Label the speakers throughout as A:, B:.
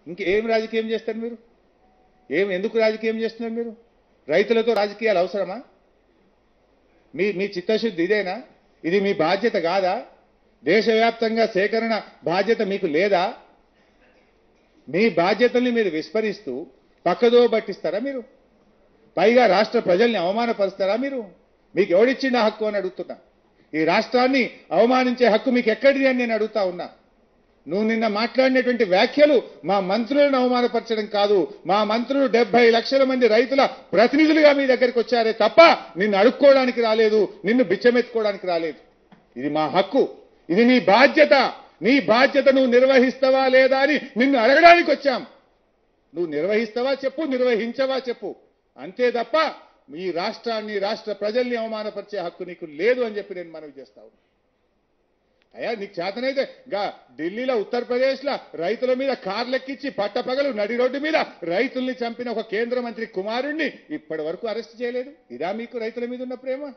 A: ఇంకేం రాజకీయం చేస్తారు మీరు ఏం ఎందుకు రాజకీయం చేస్తున్నారు మీరు రైతులతో రాజకీయాలు అవసరమా మీ మీ చిత్తశుద్ధి ఇదేనా ఇది మీ బాధ్యత కాదా దేశవ్యాప్తంగా సేకరణ బాధ్యత మీకు లేదా మీ బాధ్యతల్ని మీరు విస్మరిస్తూ పక్కదో పట్టిస్తారా మీరు పైగా రాష్ట్ర ప్రజల్ని అవమానపరుస్తారా మీరు మీకు ఎవడిచ్చిండ హక్కు అని అడుగుతున్నా ఈ రాష్ట్రాన్ని అవమానించే హక్కు మీకు ఎక్కడిది అని నేను అడుగుతా ఉన్నా నువ్వు నిన్న మాట్లాడినటువంటి వ్యాఖ్యలు మా మంత్రులను అవమానపరచడం కాదు మా మంత్రులు డెబ్బై లక్షల మంది రైతుల ప్రతినిధులుగా మీ దగ్గరికి వచ్చారే తప్ప నిన్ను అడుక్కోవడానికి రాలేదు నిన్ను బిచ్చమెత్తుకోవడానికి రాలేదు ఇది మా హక్కు ఇది నీ బాధ్యత నీ బాధ్యత నువ్వు నిర్వహిస్తావా లేదా అని నిన్ను అడగడానికి వచ్చాం నువ్వు నిర్వహిస్తావా చెప్పు నిర్వహించవా చెప్పు అంతే తప్ప ఈ రాష్ట్రాన్ని రాష్ట్ర ప్రజల్ని అవమానపరిచే హక్కు నీకు లేదు అని చెప్పి నేను మనవి చేస్తా ఉన్నా అయ్యా నీకు చేతనైతే గా ఢిల్లీలో ఉత్తరప్రదేశ్లో రైతుల మీద కార్లెక్కించి పట్టపగలు నడి రోడ్డు మీద రైతుల్ని చంపిన ఒక కేంద్ర మంత్రి కుమారుణ్ణి ఇప్పటి వరకు అరెస్ట్ చేయలేదు ఇదా మీకు రైతుల మీద ఉన్న ప్రేమ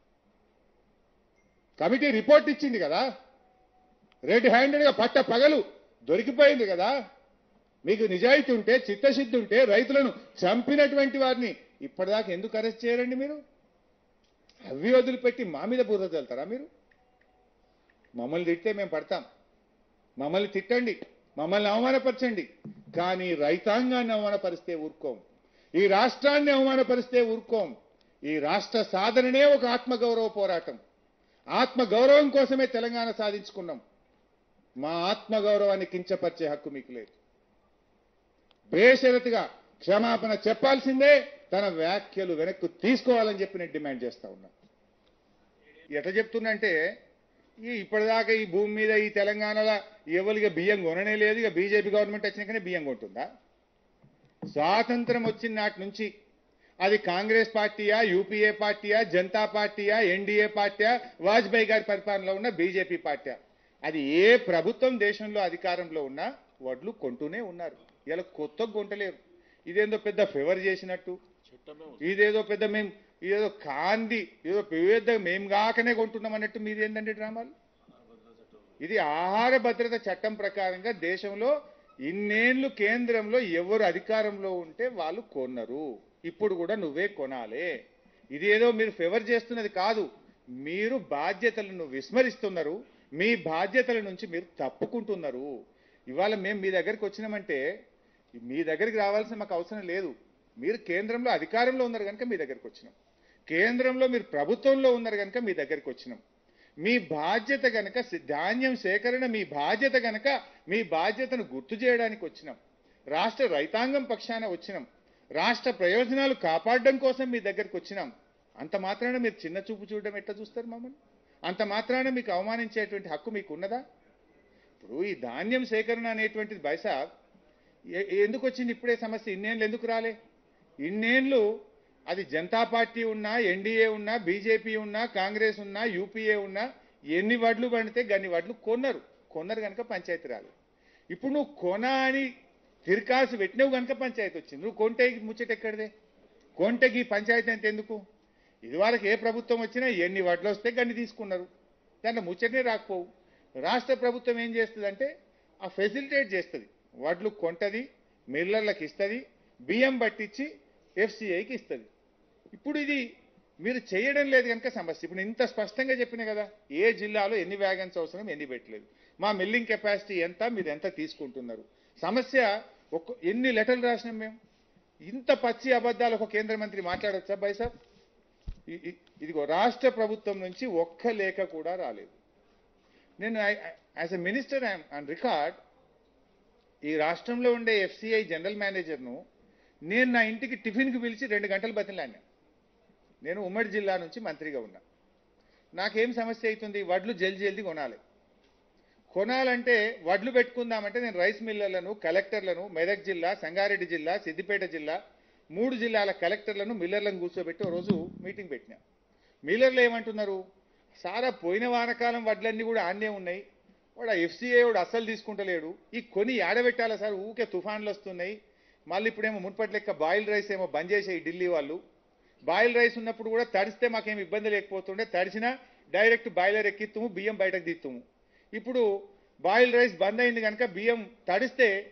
A: కమిటీ రిపోర్ట్ ఇచ్చింది కదా రెడ్ హ్యాండెడ్గా పట్ట పగలు దొరికిపోయింది కదా మీకు నిజాయితీ ఉంటే చిత్తశుద్ధి ఉంటే రైతులను చంపినటువంటి వారిని ఇప్పటిదాకా ఎందుకు అరెస్ట్ చేయరండి మీరు అవి వదిలిపెట్టి మా మీద బుర్ర చల్లుతారా మీరు మమ్మల్ని తిడితే మేము పడతాం మమ్మల్ని తిట్టండి మమ్మల్ని అవమానపరచండి కానీ రైతాంగాన్ని అవమానపరిస్తే ఊరుకోం ఈ రాష్ట్రాన్ని అవమానపరిస్తే ఊరుకోం ఈ రాష్ట్ర సాధననే ఒక ఆత్మగౌరవ పోరాటం ఆత్మగౌరవం కోసమే తెలంగాణ సాధించుకున్నాం మా ఆత్మగౌరవాన్ని కించపరిచే హక్కు మీకు లేదు బేషరతుగా క్షమాపణ చెప్పాల్సిందే తన వ్యాఖ్యలు వెనక్కు తీసుకోవాలని చెప్పి నేను డిమాండ్ చేస్తా ఉన్నా ఎట్లా చెప్తున్నంటే ఈ ఇప్పటిదాకా ఈ భూమి మీద ఈ తెలంగాణలో ఎవరిగా బియ్యం కొననే లేదు ఇక బీజేపీ గవర్నమెంట్ వచ్చినాకనే బియ్యం కొంటుందా స్వాతంత్రం వచ్చిన నాటి నుంచి అది కాంగ్రెస్ పార్టీయా యూపీఏ పార్టీయా జనతా పార్టీయా ఎన్డీఏ పార్టీయా వాజ్పేయి గారి పరిపాలనలో ఉన్న బీజేపీ పార్టీయా అది ఏ ప్రభుత్వం దేశంలో అధికారంలో ఉన్నా వడ్లు కొంటూనే ఉన్నారు ఇలా కొత్త కొంటలేరు ఇదేందో పెద్ద ఫేవర్ చేసినట్టు ఇదేదో పెద్ద మేము ఇదేదో కాంది ఏదో పెద్ద మేము కాకనే కొంటున్నాం అన్నట్టు మీది ఏంటంటే డ్రామాలు ఇది ఆహార భద్రత చట్టం ప్రకారంగా దేశంలో ఇన్నేళ్లు కేంద్రంలో ఎవరు అధికారంలో ఉంటే వాళ్ళు కొన్నారు ఇప్పుడు కూడా నువ్వే కొనాలి ఇది ఏదో మీరు ఫేవర్ చేస్తున్నది కాదు మీరు బాధ్యతలను విస్మరిస్తున్నారు మీ బాధ్యతల నుంచి మీరు తప్పుకుంటున్నారు ఇవాళ మేము మీ దగ్గరికి వచ్చినామంటే మీ దగ్గరికి రావాల్సిన మాకు అవసరం లేదు మీరు కేంద్రంలో అధికారంలో ఉన్నారు కనుక మీ దగ్గరికి వచ్చినాం కేంద్రంలో మీరు ప్రభుత్వంలో ఉన్నారు కనుక మీ దగ్గరికి వచ్చినాం మీ బాధ్యత గనక సి- ధాన్యం సేకరణ మీ బాధ్యత గనక మీ బాధ్యతను గుర్తు చేయడానికి వచ్చినాం రాష్ట్ర రైతాంగం పక్షాన వచ్చినాం రాష్ట్ర ప్రయోజనాలు కాపాడడం కోసం మీ దగ్గరికి వచ్చినాం అంత మాత్రాన మీరు చిన్న చూపు చూడడం ఎట్లా చూస్తారు మమ్మల్ని అంత మాత్రాన మీకు అవమానించేటువంటి హక్కు మీకు ఉన్నదా ఇప్పుడు ఈ ధాన్యం సేకరణ అనేటువంటిది బైసా ఎ- ఎందుకు వచ్చింది ఇప్పుడే సమస్య ఇన్నేళ్ళు ఎందుకు రాలే ఇన్నేళ్ళు అది జనతా పార్టీ ఉన్నా ఎన్డీఏ ఉన్నా బీజేపీ ఉన్నా కాంగ్రెస్ ఉన్నా యూపీఏ ఉన్నా ఎన్ని వడ్లు పండితే గన్ని వడ్లు కొన్నారు కొన్నారు కనుక పంచాయతీ రాలేదు ఇప్పుడు నువ్వు కొన అని తిరకాసు పెట్టినవు కనుక పంచాయతీ వచ్చింది నువ్వు కొంటే ముచ్చట ఎక్కడిదే కొంటకి పంచాయతీ అంటే ఎందుకు ఇదివరకు ఏ ప్రభుత్వం వచ్చినా ఎన్ని వడ్లు వస్తే గన్ని తీసుకున్నారు దాంట్లో ముచ్చటనే రాకపోవు రాష్ట్ర ప్రభుత్వం ఏం చేస్తుందంటే ఆ ఫెసిలిటేట్ చేస్తుంది వడ్లు కొంటది మిల్లర్లకు ఇస్తుంది బియ్యం పట్టించి ఎఫ్సిఐకి ఇస్తుంది ఇప్పుడు ఇది మీరు చేయడం లేదు కనుక సమస్య ఇప్పుడు ఇంత స్పష్టంగా చెప్పిన కదా ఏ జిల్లాలో ఎన్ని వ్యాగన్స్ అవసరం ఎన్ని పెట్టలేదు మా మిల్లింగ్ కెపాసిటీ ఎంత మీరు ఎంత తీసుకుంటున్నారు సమస్య ఒక్క ఎన్ని లెటర్లు రాసినాం మేము ఇంత పచ్చి అబద్ధాలు ఒక కేంద్ర మంత్రి మాట్లాడొచ్చా బైసాబ్ ఇ- ఇ- ఇదిగో రాష్ట్ర ప్రభుత్వం నుంచి ఒక్క లేఖ కూడా రాలేదు నేను as a minister and record ఈ రాష్ట్రంలో ఉండే ఎఫ్సిఐ జనరల్ మేనేజర్ను నేను నా ఇంటికి టిఫిన్కి పిలిచి రెండు గంటలు బతిలాడినా నేను ఉమ్మడి జిల్లా నుంచి మంత్రిగా ఉన్నా నాకేం సమస్య అవుతుంది వడ్లు జల్ది జల్ది కొనాలి కొనాలంటే వడ్లు పెట్టుకుందామంటే నేను రైస్ మిల్లర్లను కలెక్టర్లను మెదక్ జిల్లా సంగారెడ్డి జిల్లా సిద్దిపేట జిల్లా మూడు జిల్లాల కలెక్టర్లను మిల్లర్లను కూర్చోబెట్టి ఓ రోజు మీటింగ్ పెట్టినా మిల్లర్లు ఏమంటున్నారు సారా పోయిన వానకాలం వడ్లన్నీ కూడా ఆన్నే ఉన్నాయి వాడు ఎఫ్సీఏ వాడు అస్సలు తీసుకుంటలేడు ఈ కొని ఆడబెట్టాలా సార్ ఊకే తుఫాన్లు వస్తున్నాయి మళ్ళీ ఇప్పుడేమో మున్పటి లెక్క బాయిల్ రైస్ ఏమో బంద్ చేసాయి ఢిల్లీ వాళ్ళు బాయిల్ రైస్ ఉన్నప్పుడు కూడా తడిస్తే మాకేం ఇబ్బంది లేకపోతుండే తడిసినా డైరెక్ట్ బాయిలర్ ఎక్కిత్తుము బియ్యం బయటకు తీత్తుము ఇప్పుడు బాయిల్ రైస్ బంద్ అయింది కనుక బియ్యం తడిస్తే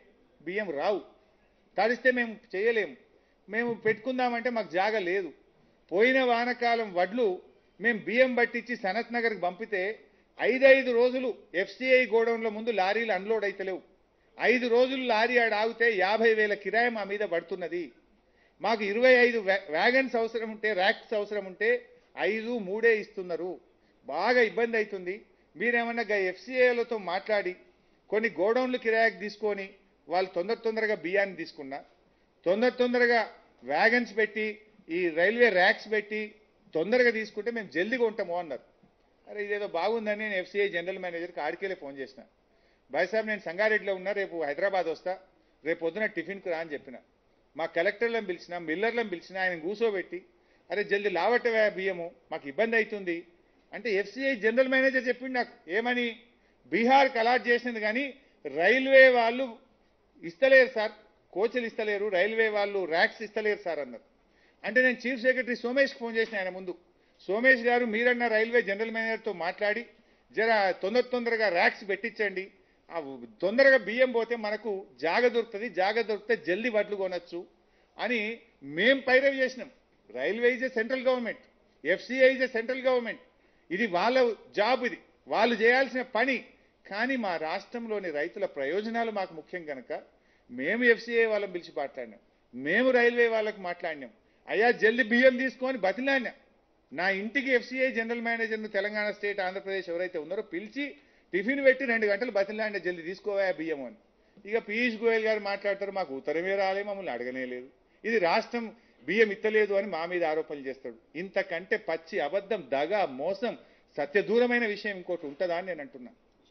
A: బియ్యం రావు తడిస్తే మేము చేయలేము మేము పెట్టుకుందామంటే మాకు జాగ లేదు పోయిన వానకాలం వడ్లు మేము బియ్యం పట్టించి సనత్ నగర్కి పంపితే ఐదైదు రోజులు ఎఫ్సిఐ గోడౌన్ల ముందు లారీలు అన్లోడ్ అయితలేవు ఐదు రోజులు లారీ ఆడ ఆగితే యాభై వేల కిరాయి మా మీద పడుతున్నది మాకు ఇరవై ఐదు వ్యాగన్స్ అవసరం ఉంటే ర్యాక్స్ అవసరం ఉంటే ఐదు మూడే ఇస్తున్నారు బాగా ఇబ్బంది అవుతుంది మీరేమన్నా ఎఫ్సిఐలతో మాట్లాడి కొన్ని గోడౌన్లు కిరాయికి తీసుకొని వాళ్ళు తొందర తొందరగా బియ్యాన్ని తీసుకున్నా తొందర తొందరగా వ్యాగన్స్ పెట్టి ఈ రైల్వే ర్యాక్స్ పెట్టి తొందరగా తీసుకుంటే మేము జల్దిగా ఉంటాము అన్నారు అరే ఇదేదో బాగుందని నేను ఎఫ్సిఐ జనరల్ మేనేజర్కి ఆడికెళ్ళి ఫోన్ చేసిన బాయ్ సాబ్ నేను సంగారెడ్డిలో ఉన్నా రేపు హైదరాబాద్ వస్తా రేపు పొద్దున టిఫిన్కి రా అని చెప్పిన మా కలెక్టర్లను పిలిచిన మిల్లర్లను పిలిచిన ఆయన కూర్చోబెట్టి అరే జల్ది లావట్టవే బియ్యము మాకు ఇబ్బంది అవుతుంది అంటే ఎఫ్సిఐ జనరల్ మేనేజర్ చెప్పిండు నాకు ఏమని బీహార్కి అలాట్ చేసింది కానీ రైల్వే వాళ్ళు ఇస్తలేరు సార్ కోచ్లు ఇస్తలేరు రైల్వే వాళ్ళు ర్యాక్స్ ఇస్తలేరు సార్ అన్నారు అంటే నేను చీఫ్ సెక్రటరీ సోమేష్కి ఫోన్ చేసిన ఆయన ముందు సోమేష్ గారు మీరన్న రైల్వే జనరల్ మేనేజర్తో మాట్లాడి జర తొందర తొందరగా ర్యాక్స్ పెట్టించండి ఆ తొందరగా బియ్యం పోతే మనకు జాగ దొరుకుతుంది జాగ దొరికితే జల్దీ వడ్లు కొనొచ్చు అని మేం పైరవి చేసినాం railway is a central government FCI is a central government ఇది వాళ్ళ జాబ్ ఇది వాళ్ళు చేయాల్సిన పని కానీ మా రాష్ట్రంలోని రైతుల ప్రయోజనాలు మాకు ముఖ్యం కనుక మేము ఎఫ్సిఐ వాళ్ళని పిలిచి మాట్లాడినాం మేము రైల్వే వాళ్ళకు మాట్లాడినాం అయ్యా జల్ది బియ్యం తీసుకొని బతిలాడినా నా ఇంటికి ఎఫ్సిఐ జనరల్ మేనేజర్ను తెలంగాణ స్టేట్ ఆంధ్రప్రదేశ్ ఎవరైతే ఉన్నారో పిలిచి టిఫిన్ పెట్టి రెండు గంటలు బతిలాడిన జల్ది తీసుకోవా బియ్యం అని ఇక పీయూష్ గోయల్ గారు మాట్లాడతారు మాకు ఉత్తరమే రాలే మమ్మల్ని అడగనే లేదు ఇది రాష్ట్రం బియ్యం ఇత్తలేదు అని మా మీద ఆరోపణలు చేస్తాడు ఇంతకంటే పచ్చి అబద్ధం దగ మోసం సత్యదూరమైన విషయం ఇంకోటి ఉంటుందా అని నేను అంటున్నా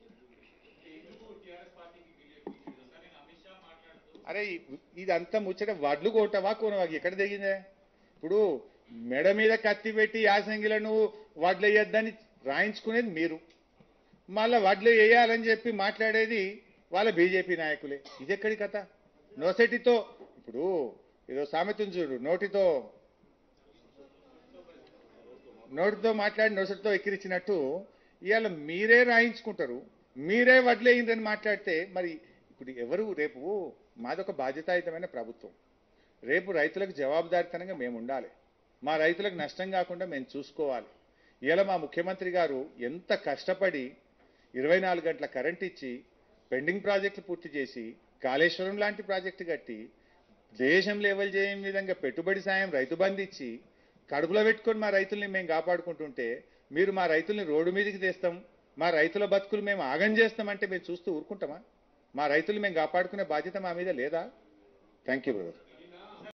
A: అరే ఇ- ఇదంతా ముచ్చట వడ్లు కొట్టవా కొనవా ఎక్కడ దిగిందే ఇప్పుడు మెడ మీద కత్తి పెట్టి యాసంగిలను వడ్లు వేయొద్దని రాయించుకునేది మీరు మళ్ళా వడ్లు వేయాలని చెప్పి మాట్లాడేది వాళ్ళ బీజేపీ నాయకులే ఇది ఎక్కడి కథ నొసటితో ఇప్పుడు ఏదో సామెతం చూడు నోటితో నోటితో మాట్లాడి నొసటితో ఎక్కిరించినట్టు ఇవాళ మీరే రాయించుకుంటారు మీరే వడ్లేయిందని మాట్లాడితే మరి ఇప్పుడు ఎవరు రేపు మాదొక బాధ్యతాయుతమైన ప్రభుత్వం రేపు రైతులకు జవాబుదారితనంగా మేము ఉండాలి మా రైతులకు నష్టం కాకుండా మేము చూసుకోవాలి ఇలా మా ముఖ్యమంత్రి గారు ఎంత కష్టపడి ఇరవై నాలుగు గంటల కరెంట్ ఇచ్చి పెండింగ్ ప్రాజెక్టులు పూర్తి చేసి కాళేశ్వరం లాంటి ప్రాజెక్టు కట్టి దేశం లెవెల్ చేయని విధంగా పెట్టుబడి సాయం రైతు బంధు ఇచ్చి కడుపులో పెట్టుకొని మా రైతుల్ని మేము కాపాడుకుంటుంటే మీరు మా రైతుల్ని రోడ్డు మీదకి తెస్తాం మా రైతుల బతుకులు మేము ఆగం చేస్తామంటే మేము చూస్తూ ఊరుకుంటామా మా రైతులు మేము కాపాడుకునే బాధ్యత మా మీద లేదా థ్యాంక్ యూ బ్రదర్